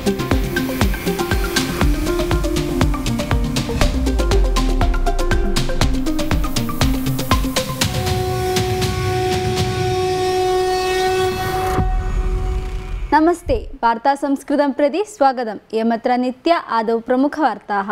नमस्ते वार्ता संस्कृतं प्रति स्वागतम् इयमत्र नित्य आदौ प्रमुखवार्ताः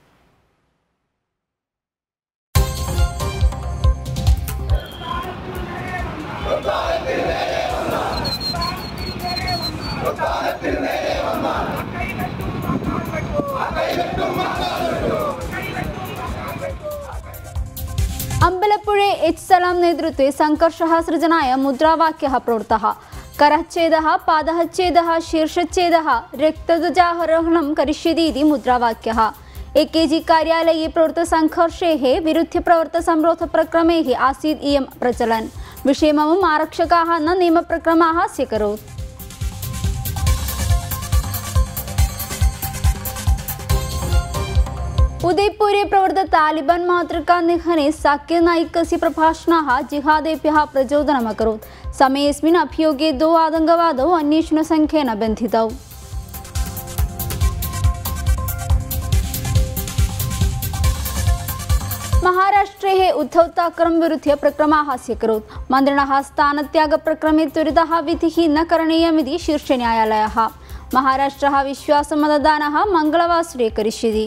अम्बलपुरे एच् सलां नेतृत्वे सङ्कर्षः सृजनाय मुद्रावाक्यः प्रोक्तः करः चेदः पादः चेदः शीर्षच्छेदः रक्तध्वजारोहणं करिष्यति इति मुद्रावाक्यः ए के जि कार्यालये प्रवृत्तसङ्घर्षेः विरुद्ध्य प्रवर्तसंरोधप्रक्रमेः आसीत् इयं प्रचलन् विषयममुम् आरक्षकाः न नियमप्रक्रमाः स्वीकरोत् उदयपुरे प्रवृत्त तालिबान् मातृका निहने साकिर् नाइकस्य प्रभाषणाः जिहादेभ्यः प्रचोदनमकरोत् समयेऽस्मिन् अभियोगे द्वौ आतङ्कवादौ अन्वेषणसङ्ख्येन बन्धितौ महाराष्ट्रे उद्धव ताकरं विरुध्य प्रक्रमाः स्वीकरोत् मन्त्रिणः स्थानत्यागप्रक्रमे त्वरितः विधिः न करणीयमिति शीर्षन्यायालयः महाराष्ट्रः विश्वासमतदानः मङ्गलवासरे करिष्यति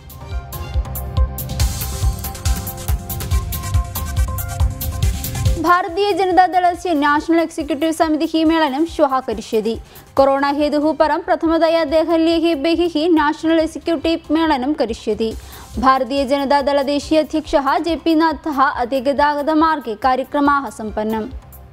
भारतीय जनता दलस्य नेशनल एक्सिक्यूटिव समितिः मेलनं श्वः करिष्यति कोरोना हेतुः परं प्रथमतया देहल्याः बहिः नेशनल एक्सिक्यूटिव मेलनं करिष्यति भारतीय जनता दलदेशीय अध्यक्षः जे पी नाथः अद्य गतागतमार्गे कार्यक्रमाः सम्पन्नम्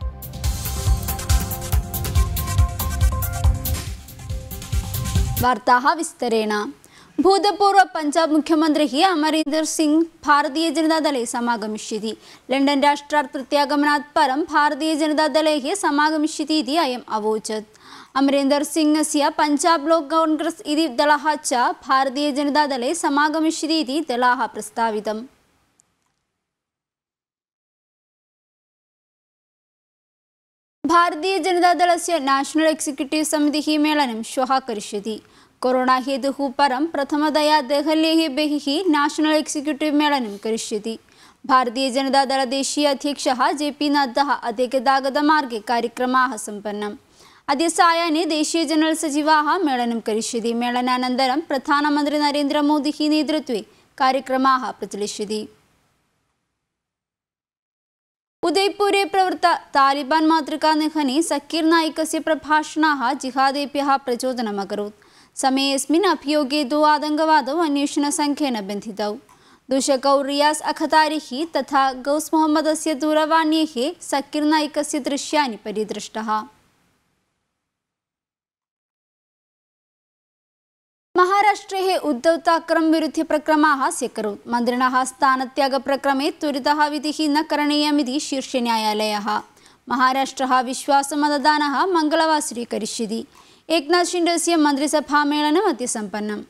वार्ताः विस्तरेण भूतपूर्व पञ्जाब् मुख्यमन्त्री अमरीन्दर् सिंह भारतीयजनतादले समागमिष्यति लण्डन् राष्ट्रात् प्रत्यागमनात् परं भारतीयजनतादलैः समागमिष्यति इति अयम् अवोचत् अमरीन्दर् सिंहस्य पञ्जाब् लोक् काङ्ग्रेस् इति दलः च भारतीयजनतादले समागमिष्यति इति दलाः प्रस्तावितम् भारतीयजनतादलस्य नेशनल एक्सिक्यूटिव् समितिः मेलनं श्वः करिष्यति कोरोना हेतुः परं प्रथमतया देहल्याः बहिः नेशनल एक्सिक्यूटिव् मेलनं करिष्यति भारतीयजनतादलदेशीय अध्यक्षः जे पी नड्डः अद्य गतागतमार्गे कार्यक्रमाः सम्पन्नम् अद्य सायाह्ने देशीय जनरल् सचिवाः मेलनं करिष्यति मेलनानन्तरं प्रधानमन्त्री नरेन्द्रमोदिः नेतृत्वे कार्यक्रमाः प्रचलिष्यति उदयपुरे प्रवृत्त तालिबान् मातृका निहने सकीर् नाइकस्य प्रभाषणाः जिहादेभ्यः प्रचोदनमकरोत् समयेऽस्मिन् अभियोगे द्वौ आतङ्कवादौ अन्वेषणसङ्ख्येन बन्धितौ दूषकौ रियास् अखतारिः तथा गौस् मोहम्मदस्य दूरवाण्यैः सकीर् नाइकस्य दृश्यानि परिदृष्टः महाराष्ट्रे उद्धव ताकरं विरुध्य प्रक्रमाः स्वीकरोत् मन्त्रिणः स्थानत्यागप्रक्रमे त्वरितः विधिः न करणीयमिति शीर्षन्यायालयः महाराष्ट्रः विश्वासमतदानः मङ्गलवासरे करिष्यति एकनाथ शिण्डेस्य मन्त्रिसभामेलनम् अद्य सम्पन्नम्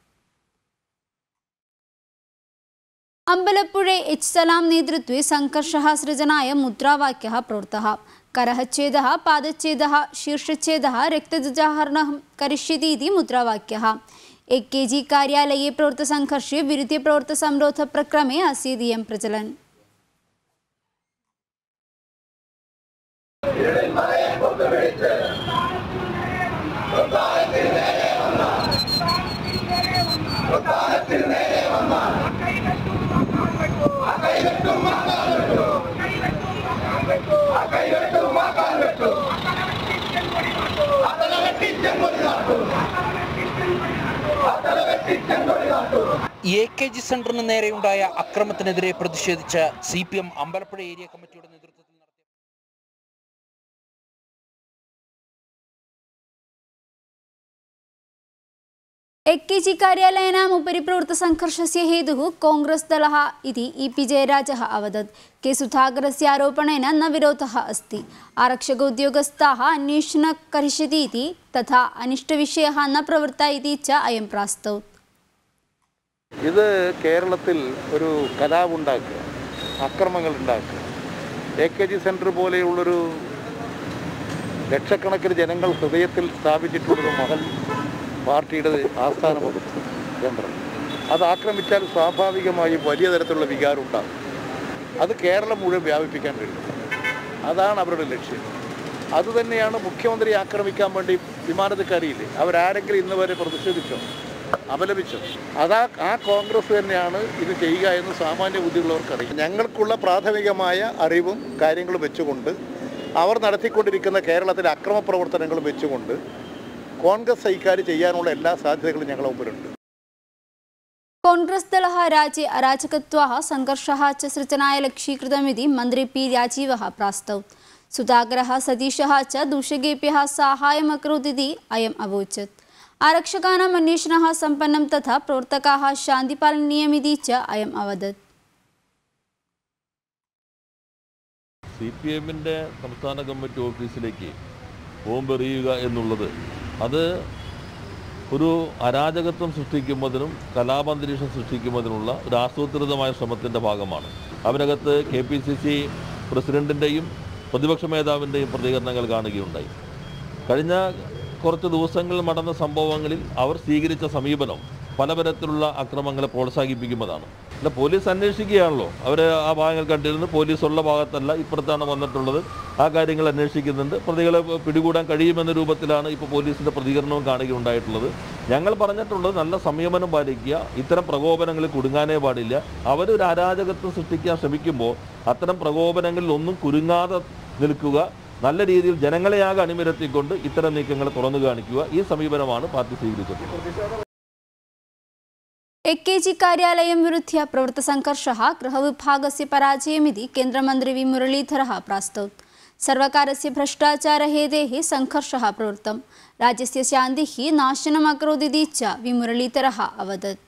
अम्बलपुरे एच् सलां नेतृत्वे सङ्कर्षः सृजनाय मुद्रावाक्यः प्रोक्तः करः चेदः पादच्छेदः शीर्षच्छेदः रक्तध्वजाहरणं करिष्यति इति मुद्रावाक्यः ए के जि कार्यालये प्रवृत्तसङ्घर्षे विरुद्धे प्रवृत्तसंरोधप्रक्रमे आसीत् इयं प्रचलन् എ കെ ജി സെന്ററിന് നേരെയുണ്ടായ അക്രമത്തിനെതിരെ പ്രതിഷേധിച്ച് C P M Ambalappuzha area കമ്മിറ്റിയുടെ നേതൃത്വത്തിൽ നടത്തിയ एक्केजि कार्यालयानाम् उपरि प्रवृत्तसङ्घर्षस्य हेतुः काङ्ग्रेस् दलः इति इ पि जयराजः अवदत् के सुधाकरस्य आरोपणेन न विरोधः अस्ति आरक्षक उद्योगस्थाः अन्वेषणं करिष्यति इति तथा अनिष्टविषयः न प्रवृत्त इति च अयं प्रास्तौत् ഇത് കേരളത്തിൽ ഒരു കലാപുണ്ടാക്കുക അക്രമങ്ങൾ ഉണ്ടാക്കുക എ കെ ജി സെൻറ്റർ പോലെയുള്ളൊരു ലക്ഷക്കണക്കിന് ജനങ്ങൾ ഹൃദയത്തിൽ സ്ഥാപിച്ചിട്ടുള്ളൊരു മഹൽ പാർട്ടിയുടെ ആസ്ഥാന കേന്ദ്രം അത് ആക്രമിച്ചാൽ സ്വാഭാവികമായും വലിയ തരത്തിലുള്ള വികാരം ഉണ്ടാകും അത് കേരളം മുഴുവൻ വ്യാപിപ്പിക്കാൻ കഴിയും അതാണ് അവരുടെ ലക്ഷ്യം അതുതന്നെയാണ് മുഖ്യമന്ത്രി ആക്രമിക്കാൻ വേണ്ടി വിമാനത്തിൽ കയറിയില്ലേ അവരാരെങ്കിലും ഇന്ന് വരെ പ്രതിഷേധിച്ചോ അപലപിച്ചോ അതാ ആ കോൺഗ്രസ് തന്നെയാണ് ഇത് ചെയ്യുക എന്ന് സാമാന്യ ബുദ്ധിയുള്ളവർക്കറിയാം ഞങ്ങൾക്കുള്ള പ്രാഥമികമായ അറിവും കാര്യങ്ങളും വെച്ചുകൊണ്ട് അവർ നടത്തിക്കൊണ്ടിരിക്കുന്ന കേരളത്തിലെ അക്രമ പ്രവർത്തനങ്ങളും വെച്ചുകൊണ്ട് കോൺഗ്രസ് ഇക്കാര്യം ചെയ്യാനുള്ള എല്ലാ സാധ്യതകളും ഞങ്ങളുടെ മുമ്പിലുണ്ട് കോൺഗ്രസ് ദളः राज्ये अराजकत्वाः सङ्घर्षः च सृजनाय लक्ष्यीकृतमिति मन्त्री पी राजीवः प्रास्तौत् सुधाकरः सतीशः च दूषकेभ्यः साहाय्यम् अकरोत् इति अयम् अवोचत् आरक्षकाणाम् अन्वेषणः सम्पन्नं तथा प्रवर्तकाः शान्तिपालनीयमिति च अयम् अवदत् സി പി എമ്മിൻ്റെ സംസ്ഥാന കമ്മിറ്റി ഓഫീസിലേക്ക് ബോംബെറിയുക എന്നുള്ളത് അത് ഒരു അരാജകത്വം സൃഷ്ടിക്കുന്നതിനും കലാപാന്തരീക്ഷം സൃഷ്ടിക്കുന്നതിനുള്ള ഒരു ആസൂത്രിതമായ ശ്രമത്തിൻ്റെ ഭാഗമാണ് അവരകത്ത് കെ പി സി സി പ്രസിഡൻറ്റിൻ്റെയും പ്രതിപക്ഷ മേധാവിൻ്റെയും പ്രതികരണങ്ങൾ കാണുകയുണ്ടായി കഴിഞ്ഞ കുറച്ച് ദിവസങ്ങൾ നടന്ന സംഭവങ്ങളിൽ അവർ സ്വീകരിച്ച സമീപനം പലതരത്തിലുള്ള അക്രമങ്ങളെ പ്രോത്സാഹിപ്പിക്കുന്നതാണ് അല്ല പോലീസ് അന്വേഷിക്കുകയാണല്ലോ അവർ ആ ഭാഗങ്ങൾ കണ്ടിരുന്നു പോലീസ് ഉള്ള ഭാഗത്തല്ല ഇപ്പുറത്താണ് വന്നിട്ടുള്ളത് ആ കാര്യങ്ങൾ അന്വേഷിക്കുന്നുണ്ട് പ്രതികളെ പിടികൂടാൻ കഴിയുമെന്ന രൂപത്തിലാണ് ഇപ്പോൾ പോലീസിൻ്റെ പ്രതികരണവും കാണുകയുണ്ടായിട്ടുള്ളത് ഞങ്ങൾ പറഞ്ഞിട്ടുള്ളത് നല്ല സംയമനം പാലിക്കുക ഇത്തരം പ്രകോപനങ്ങളിൽ കുടുങ്ങാനേ പാടില്ല അവരൊരു അരാജകത്വം സൃഷ്ടിക്കാൻ ശ്രമിക്കുമ്പോൾ അത്തരം പ്രകോപനങ്ങളിൽ ഒന്നും കുരുങ്ങാതെ നിൽക്കുക നല്ല രീതിയിൽ ജനങ്ങളെയാകെ അണിനിരത്തിക്കൊണ്ട് ഇത്തരം നീക്കങ്ങൾ തുറന്നു കാണിക്കുക ഈ സമീപനമാണ് പാർട്ടി സ്വീകരിച്ചിട്ടുള്ളത് ए के जि कार्यालयं विरुध्य प्रवृत्तसङ्घर्षः गृहविभागस्य पराजयमिति केन्द्रमन्त्री वि मुरलीधरः प्रास्तौत् सर्वकारस्य भ्रष्टाचारहेतेः सङ्घर्षः प्रवृत्तं राज्यस्य शान्तिः नाशनम् अकरोदिति च वि मुरलीधरः अवदत्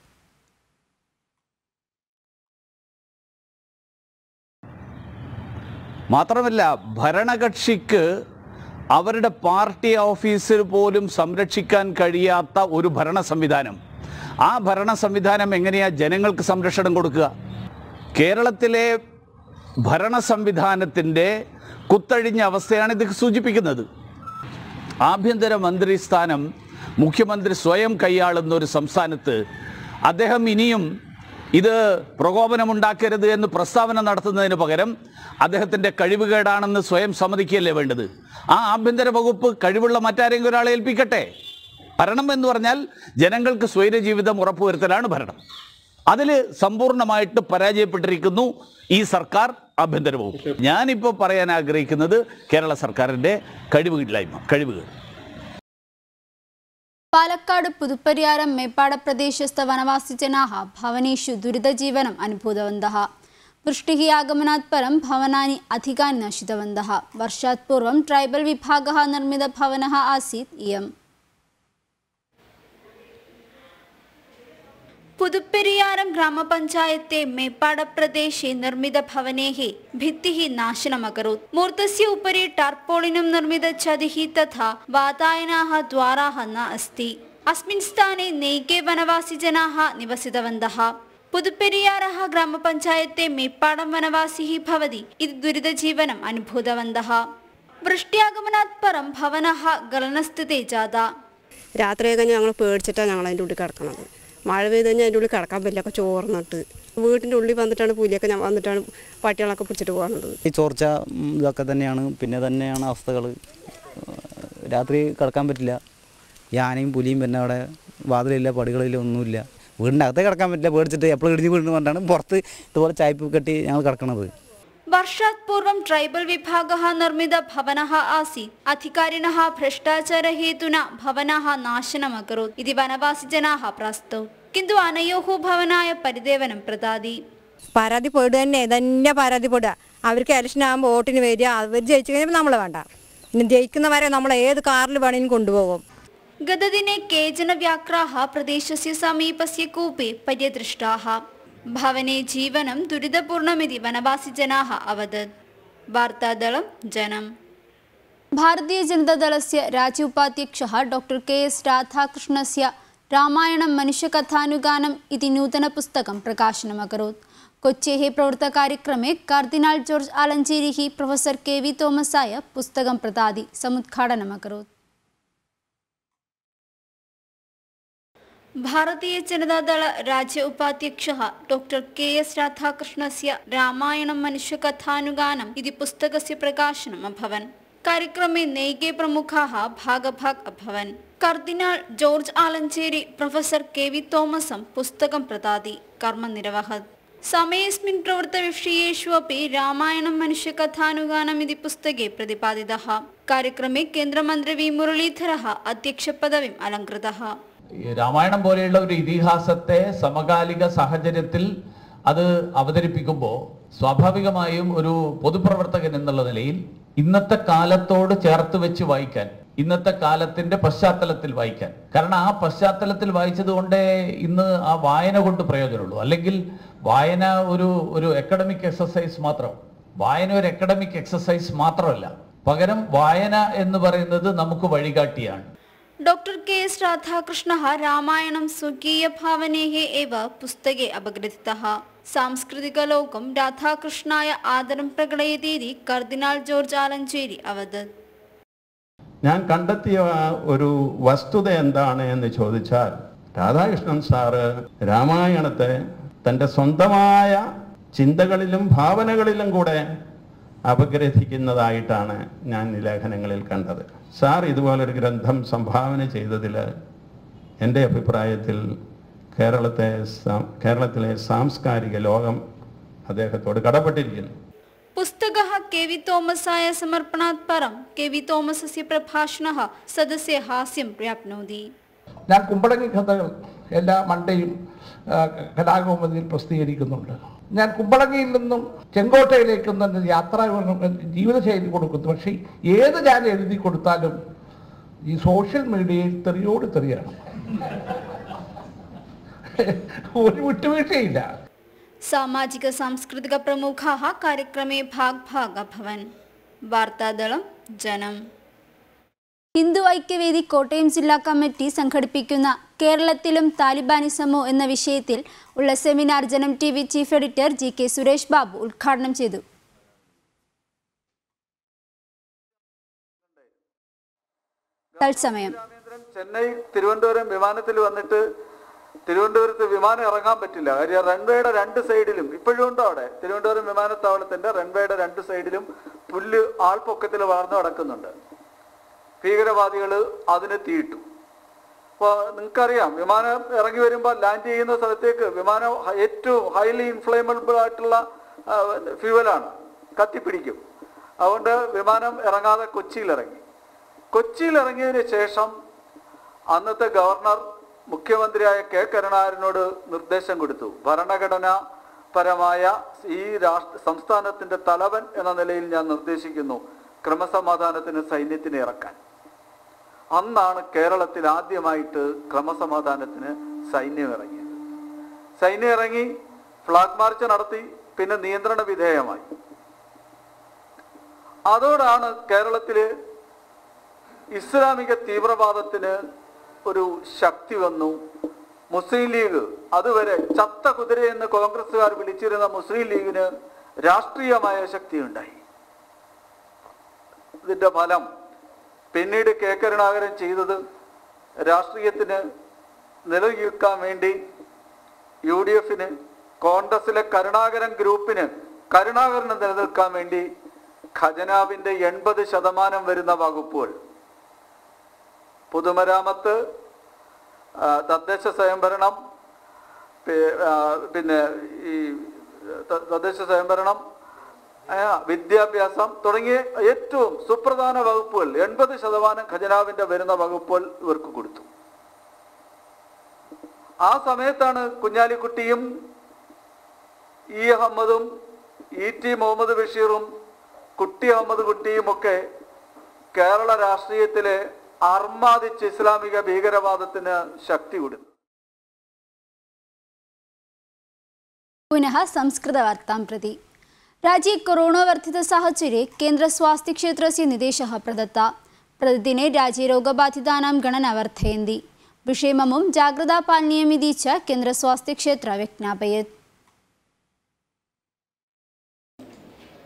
മാത്രമല്ല ഭരണകക്ഷിക്ക് അവരുടെ പാർട്ടി ഓഫീസിൽ പോലും സംരക്ഷിക്കാൻ കഴിയാത്ത ഒരു ഭരണ സംവിധാനം ആ ഭരണ സംവിധാനം എങ്ങനെയാ ജനങ്ങൾക്ക് സംരക്ഷണം കൊടുക്കുക കേരളത്തിലെ ഭരണ സംവിധാനത്തിൻ്റെ കുത്തഴിഞ്ഞ അവസ്ഥയാണ് ഇത് സൂചിപ്പിക്കുന്നത് ആഭ്യന്തര മന്ത്രി സ്ഥാനം മുഖ്യമന്ത്രി സ്വയം കൈയാളുന്ന ഒരു സംസ്ഥാനത്ത് അദ്ദേഹം ഇനിയും ഇത് പ്രകോപനമുണ്ടാക്കരുത് എന്ന് പ്രസ്താവന നടത്തുന്നതിന് പകരം അദ്ദേഹത്തിൻ്റെ കഴിവുകേടാണെന്ന് സ്വയം സമ്മതിക്കുകയല്ലേ വേണ്ടത് ആ ആഭ്യന്തര വകുപ്പ് കഴിവുള്ള മറ്റാരെങ്കിലും ഒരാളെ ഏൽപ്പിക്കട്ടെ ഭരണം എന്ന് പറഞ്ഞാൽ ജനങ്ങൾക്ക് സ്വൈരജീവിതം ഉറപ്പുവരുത്തലാണ് ഭരണം അതിൽ സമ്പൂർണ്ണമായിട്ട് പരാജയപ്പെട്ടിരിക്കുന്നു ഈ സർക്കാർ ആഭ്യന്തര വകുപ്പ് ഞാനിപ്പോൾ പറയാൻ ആഗ്രഹിക്കുന്നത് കേരള സർക്കാരിൻ്റെ കഴിവുകളില്ലായ്മ കഴിവുകൾ പാലക്കാട് പുതുപ്പരിയാരം മേപ്പാട പ്രദേശസ്ഥ വനവാസിജനാः ഭവनेषु ദുരിതജീവനം അനുഭूतवन्तः वृष्टिः आगमनात् परं भवनानि अधिकानि नशितवन्तः वर्षात् पूर्वं ट्रैबल् विभागः निर्मितभवनः आसीत् इयम् പുതുപ്പെരിയാരം ഗ്രാമപഞ്ചായത്തെ മേപ്പാടപ്രദേശे निर्मितभवनेः भित्तिः नाशनमकरोत् मूर्तस्य उपरि टार्पोलिनं निर्मितछदिः तथा वातायनाः द्वाराः न अस्ति अस्मिन् स्थाने नैके वनवासिजनाः निवसितवन्तः पुदुपेरियारः ग्रामपञ्चायते मेप्पाडं वनवासिः भवति इति दुरितजीवनम् अनुभूतवन्तः वृष्ट्यागमनात् परं भवनः गलनस्थिते जाता രാത്രിയൊക്കെ ഞങ്ങൾ പേടിച്ചിട്ടാണ് ഞങ്ങൾ അതിൻ്റെ ഉള്ളിൽ കിടക്കണത് മഴ പെയ്ത് കഴിഞ്ഞാൽ അതിൻ്റെ ഉള്ളിൽ കിടക്കാൻ പറ്റില്ല ഒക്കെ ചോർന്നിട്ട് വീട്ടിൻ്റെ ഉള്ളിൽ വന്നിട്ടാണ് പുലിയൊക്കെ ഞാൻ വന്നിട്ടാണ് പട്ടികളൊക്കെ പിടിച്ചിട്ട് പോകുന്നത് ഈ ചോർച്ച ഉം, ഇതൊക്കെ തന്നെയാണ് പിന്നെ തന്നെയാണ് അവസ്ഥകൾ രാത്രി കിടക്കാൻ പറ്റില്ല യാനയും പുലിയും പിന്നെ അവിടെ വാതിലില്ല പടികളില്ല ഒന്നുമില്ല വീടിൻ്റെ അകത്ത് കിടക്കാൻ പറ്റില്ല പേടിച്ചിട്ട് എപ്പോഴും ഇടിഞ്ഞ് വീടിന് പറഞ്ഞാണ് പുറത്ത് ഇതുപോലെ ചായ്പ് കെട്ടി ഞങ്ങൾ കിടക്കണത് वर्षात् पूर्वं ट्रैबल् विभागः निर्मितभवनः आसीत् अधिकारिणः भ्रष्टाचारहेतुना भवनः नाशनमकरोत् इति वनवासिजनाः प्रास्तौत् किन्तु अनयोः भवनाय परिदेवनं प्रदाति പരാതിപ്പെടുക തന്നെ തന്നെ പരാതിപ്പെടുക അവർക്ക് ഇലക്ഷൻ ആകുമ്പോൾ വോട്ടിന് വരിക അവർ ജയിച്ചു കഴിയുമ്പോൾ നമ്മൾ വേണ്ട ഇനി ജയിക്കുന്നവരെ നമ്മൾ ഏത് കാറിൽ വേണമെങ്കിലും കൊണ്ടുപോകും गतदिने केचन व्याघ्राः प्रदेशस्य समीपस्य कूपे पर्यदृष्टाः भवने जीवनं दुरितपूर्णमिति वनवासिजनाः अवदत् वार्तादलं जनम् भारतीय जनतादलस्य राज्य उपाध्यक्षः डाक्टर् के एस् राधाकृष्णस्य रामायणं मनुष्यकथानुगानम् इति नूतनपुस्तकं प्रकाशनमकरोत् कोच्चेः प्रवृत्तकार्यक्रमे कार्दिनाल् जॉर्ज् आलञ्चेरिः प्रोफेसर् के वि തോമസായ പുസ്തകം പ്രദാതി സമുദ്ഘാടനമകരോत् भारतीय जनता दल राज्य उपाध्यक्षः डॉक्टर के एस् राधाकृष्णस्य रामायणं मनुष्यकथानुगानम् इति पुस्तकस्य प्रकाशनम् अभवन् कार्यक्रमे नैके प्रमुखाः भागभाग् अभवन् cardinal George Alencherry professor K V തോമസം പുസ്തകം പ്രദാതി കർമ്മനിരവഹത് സമയേऽस्मिन् प्रवृत्तविषयेषु अपि रामायणं मनुष्यकथानुगानम् इति पुस्तके प्रतिपादितः कार्यक्रमे केन्द्रमन्त्री वि मुरलीधरः अध्यक्षपदवीम् अलङ्कृतः ഈ രാമായണം പോലെയുള്ള ഒരു ഇതിഹാസത്തെ സമകാലിക സാഹചര്യത്തിൽ അത് അവതരിപ്പിക്കുമ്പോൾ സ്വാഭാവികമായും ഒരു പൊതുപ്രവർത്തകൻ എന്നുള്ള നിലയിൽ ഇന്നത്തെ കാലത്തോട് ചേർത്ത് വെച്ച് വായിക്കാൻ ഇന്നത്തെ കാലത്തിന്റെ പശ്ചാത്തലത്തിൽ വായിക്കാൻ കാരണം ആ പശ്ചാത്തലത്തിൽ വായിച്ചത് കൊണ്ടേ ഇന്ന് ആ വായന കൊണ്ട് പ്രയോജനമുള്ളൂ അല്ലെങ്കിൽ വായന ഒരു ഒരു അക്കാഡമിക് എക്സസൈസ് മാത്രം വായന ഒരു അക്കാഡമിക് എക്സസൈസ് മാത്രമല്ല പകരം വായന എന്ന് പറയുന്നത് നമുക്ക് വഴികാട്ടിയാണ് डॉक्टर के एस् राधाकृष्णः रामायणं स्वकीयभावनेः एव पुस्तके अपग्रथितः सांस्कृतिकलोकं राधाकृष्णाय आदरं प्रकटयतीति कर्दिनाൾ ജോർജ് ആലഞ്ചേരി അവതത് ഞാൻ കണ്ടെത്തിയ ഒരു വസ്തുത എന്താണ് എന്ന് ചോദിച്ചാൽ രാധാകൃഷ്ണൻ സാറ് രാമായണത്തെ തൻ്റെ സ്വന്തമായ ചിന്തകളിലും ഭാവനകളിലും കൂടെ അപഗ്രഥിക്കുന്നതായിട്ടാണ് ഞാൻ ഈ ലേഖനങ്ങളിൽ കണ്ടത് സാർ ഇതുപോലൊരു ഗ്രന്ഥം സംഭാവന ചെയ്തതിൽ എൻ്റെ അഭിപ്രായത്തിൽ കേരളത്തെ സാം- കേരളത്തിലെ സാംസ്കാരിക ലോകം അദ്ദേഹത്തോട് കടപ്പെട്ടിരിക്കുന്നു पुस्तकः के वि തോമസായ സമർപ്പണാत् परं के वि തോമസस्य പ്രഭാഷണः സദസ്യ ഹാസ്യം വ്യാപ്നോതി ഞാൻ കുമ്പളങ്ങി കഥകൾ എല്ലാ മണ്ടയും ആ, കലാകൗമുദിയിൽ പ്രസിദ്ധീകരിക്കുന്നുണ്ട് ഞാൻ കുമ്പളങ്ങിയിൽ നിന്നും ചെങ്കോട്ടയിലേക്കും തന്നെ യാത്രാ വിവരണം ജീവിതശൈലി കൊടുക്കുന്നു പക്ഷേ ഏത് ഞാൻ എഴുതി കൊടുത്താലും ഈ സോഷ്യൽ മീഡിയയിൽ തെറിയോട് തെറിയാണ് ഒരു വിട്ടുവീഴ്ചയില്ല സാമാജിക സാംസ്കൃതിക പ്രമുഖാः കാര്യക്രമേ ഭാഗ് ഭാഗ് അഭവൻ വാർത്താദളം ജനം ഹിന്ദു ഐക്യവേദി കോട്ടയം ജില്ലാ കമ്മിറ്റി സംഘടിപ്പിക്കുന്ന കേരളത്തിലും താലിബാനിസമോ എന്ന വിഷയത്തിൽ ഉള്ള seminar Janam T V chief editor G K Suresh Babu ഉദ്ഘാടനം ചെയ്തു തത്സമയം രാമേന്ദ്രൻ ചെന്നൈ തിരുവനന്തപുരം വിമാനത്തിൽ വന്നിട്ട് തിരുവനന്തപുരത്ത് വിമാനം ഇറങ്ങാൻ പറ്റില്ല കാര്യം റൺവേയുടെ രണ്ട് സൈഡിലും ഇപ്പോഴും ഉണ്ടോ അവിടെ തിരുവനന്തപുരം വിമാനത്താവളത്തിന്റെ റൺവേയുടെ രണ്ട് സൈഡിലും പുല്ല് ആൾപ്പൊക്കത്തിൽ വളർന്നു കിടക്കുന്നുണ്ട് ഭീകരവാദികൾ അതിന് തീയിട്ടു അപ്പോൾ നിങ്ങൾക്കറിയാം വിമാനം ഇറങ്ങി വരുമ്പോൾ ലാൻഡ് ചെയ്യുന്ന സ്ഥലത്തേക്ക് വിമാനം ഹ- ഏറ്റവും ഹൈലി ഇൻഫ്ലേമബിൾ ആയിട്ടുള്ള ആ, ഫ്യൂവലാണ് കത്തിപ്പിടിക്കും അതുകൊണ്ട് വിമാനം ഇറങ്ങാതെ കൊച്ചിയിൽ ഇറങ്ങി കൊച്ചിയിൽ ഇറങ്ങിയതിന് ശേഷം അന്നത്തെ ഗവർണർ മുഖ്യമന്ത്രിയായ കെ കരുണാകരനോട് നിർദ്ദേശം കൊടുത്തു ഭരണഘടനാ പരമായ ഈ രാഷ്ട്ര സംസ്ഥാനത്തിന്റെ തലവൻ എന്ന നിലയിൽ ഞാൻ നിർദ്ദേശിക്കുന്നു ക്രമസമാധാനത്തിന് സൈന്യത്തിനെ ഇറക്കാൻ അന്നാണ് കേരളത്തിൽ ആദ്യമായിട്ട് ക്രമസമാധാനത്തിന് സൈന്യം ഇറങ്ങിയത് സൈന്യം ഇറങ്ങി ഫ്ലാഗ് മാർച്ച് നടത്തി പിന്നെ നിയന്ത്രണ വിധേയമായി അതോടാണ് കേരളത്തില് ഇസ്ലാമിക തീവ്രവാദത്തിന് ഒരു ശക്തി വന്നു മുസ്ലിം ലീഗ് അതുവരെ ചത്ത കുതിരയെന്ന് കോൺഗ്രസ്സുകാർ വിളിച്ചിരുന്ന മുസ്ലിം ലീഗിന് രാഷ്ട്രീയമായ ശക്തി ഉണ്ടായി ഇതിന്റെ ഫലം പിന്നീട് കെ കരുണാകരൻ ചെയ്തത് രാഷ്ട്രീയത്തിന് നിലനിൽക്കാൻ വേണ്ടി യു ഡി എഫിന് കോൺഗ്രസിലെ കരുണാകരൻ ഗ്രൂപ്പിന് കരുണാകരന് നിലനിൽക്കാൻ വേണ്ടി ഖജനാവിന്റെ എൺപത് ശതമാനം വരുന്ന വകുപ്പുകൾ പൊതുമരാമത്ത് ആ, തദ്ദേശ സ്വയംഭരണം പി- ആ, പിന്നെ ഈ ത- തദ്ദേശ സ്വയംഭരണം ആ, വിദ്യാഭ്യാസം തുടങ്ങിയ ഏറ്റവും സുപ്രധാന വകുപ്പുകൾ എൺപത് ശതമാനം ഖജനാവിന്റെ വരുന്ന വകുപ്പുകൾ ഇവർക്ക് കൊടുത്തു ആ സമയത്താണ് കുഞ്ഞാലിക്കുട്ടിയും ഇ അഹമ്മദും ഇ ടി മുഹമ്മദ് ബഷീറും കുട്ടി അഹമ്മദ് കുട്ടിയും ഒക്കെ കേരള രാഷ്ട്രീയത്തിലെ അർമാദിച്ച് ഇസ്ലാമിക ഭീകരവാദത്തിന് ശക്തി കൊടുത്തു पुनः संस्कृतवार्तां प्रति राज्ये कोरोनावर्धितसाहचर्ये केन्द्रस्वास्थ्यक्षेत्रस्य निर्देशः प्रदत्ता प्रतिदिने राज्ये रोगबाधितानां गणना वर्धयन्ति विषयममुं जाग्रता पालनीयमिति च केन्द्रस्वास्थ्यक्षेत्र व्यज्ञापयत्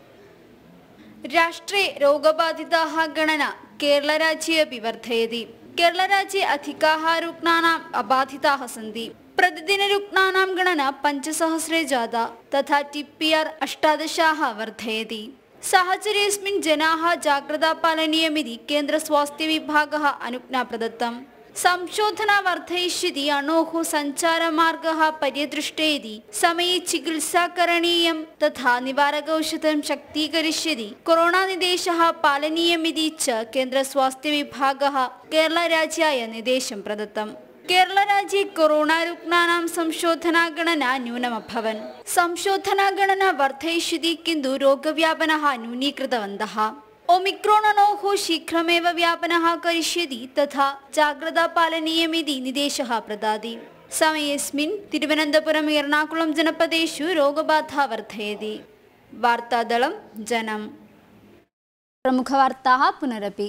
राष्ट्रे रोगबाधिताः गणना केरलराज्ये अपि वर्धयति केरलराज्ये अधिकाः रुग्णानाम् अबाधिताः सन्ति प्रतिदिनरुग्णानां गणना पञ्चसहस्रे जाता तथा टिप्पिआर् अष्टादशाः वर्धयति साहचर्येऽस्मिन् जनाः जाग्रता पालनीयमिति केन्द्रस्वास्थ्यविभागः अनुज्ञा प्रदत्तम् संशोधना वर्धयिष्यति अणोः सञ्चारमार्गः पर्यदृष्टे इति समये चिकित्सा करणीयं तथा निवारकौषधं शक्तीकरिष्यति कोरोनानिदेशः पालनीयमिति च केन्द्रस्वास्थ्यविभागः केरलराज्याय निर्देशं प्रदत्तम् केरलराज्ये कोरोनारुग्णानां संशोधनागणना न्यूनमभवन् संशोधनागणना वर्धयिष्यति किन्तु रोगव्यापनः न्यूनीकृतवन्तः ओमिक्रोन् अणोः शीघ्रमेव व्यापनः करिष्यति तथा जाग्रता पालनीयमिति निर्देशः प्रदाति समयेऽस्मिन् तिरुवनन्तपुरम् एर्णाकुलं जनपदेषु रोगबाधा वर्धयति वार्तादलं जनम् प्रमुखवार्ताः पुनरपि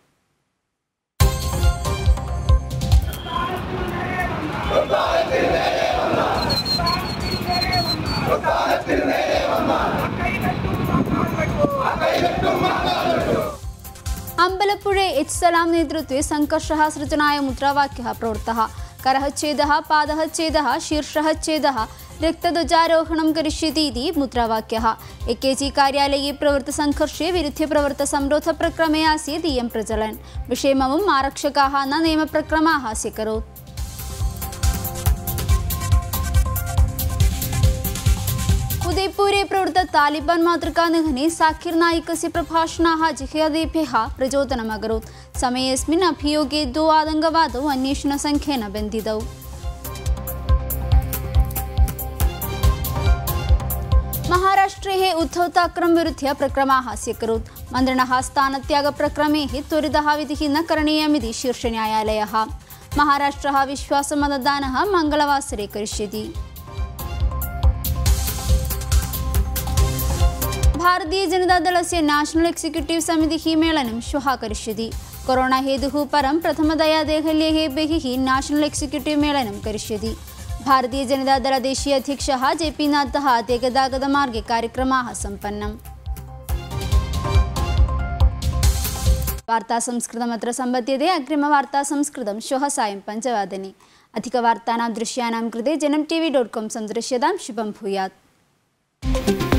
अम्बलपुरे एच् सलां नेतृत्वे सङ्कर्षः सृजनाय मुद्रावाक्यः प्रवृत्तः करः छेदः पादः छेदः शीर्षः छेदः रक्तध्वजारोहणं करिष्यति इति मुद्रावाक्यः ए के जि कार्यालये प्रवृत्तसङ्घर्षे विरुद्ध्य प्रवृत्तसंरोधप्रक्रमे आसीत् इयं प्रचलन् विषयममुम् आरक्षकाः न नियमप्रक्रमाः स्वीकरोत् उदयपुरे प्रवृत्त तालिबान् मातृकानिधने साकिर् नायिकस्य प्रभाषणाः जिह्यादेभ्यः प्रचोदनम् अकरोत् समयेऽस्मिन् अभियोगे द्वौ आतङ्कवादौ अन्वेषणसङ्ख्येन बन्धितौ महाराष्ट्रे उद्धव ताक्रं विरुध्य प्रक्रमाः स्वीकरोत् मन्त्रिणः स्थानत्यागप्रक्रमे त्वरितः विधिः न करणीयमिति शीर्षन्यायालयः महाराष्ट्रः विश्वासमतदानः मङ्गलवासरे करिष्यति भारतीयजनतादलस्य नेशनल् एक्सिक्यूटिव् समितिः मेलनं श्वः करिष्यति कोरोना हेतुः परं प्रथमतया देहल्याः बहिः नेशनल् एक्सिक्यूटिव् मेलनं करिष्यति भारतीयजनतादलदेशीय अध्यक्षः जे पी नड्डः अद्यगतागतमार्गे कार्यक्रमाः सम्पन्नम् वार्तासंस्कृतमत्र सम्पद्यते अग्रिमवार्तासंस्कृतं श्वः सायं पञ्चवादने अधिकवार्तानां दृश्यानां कृते Janam T V dot com सन्दृश्यतां शुभं भूयात्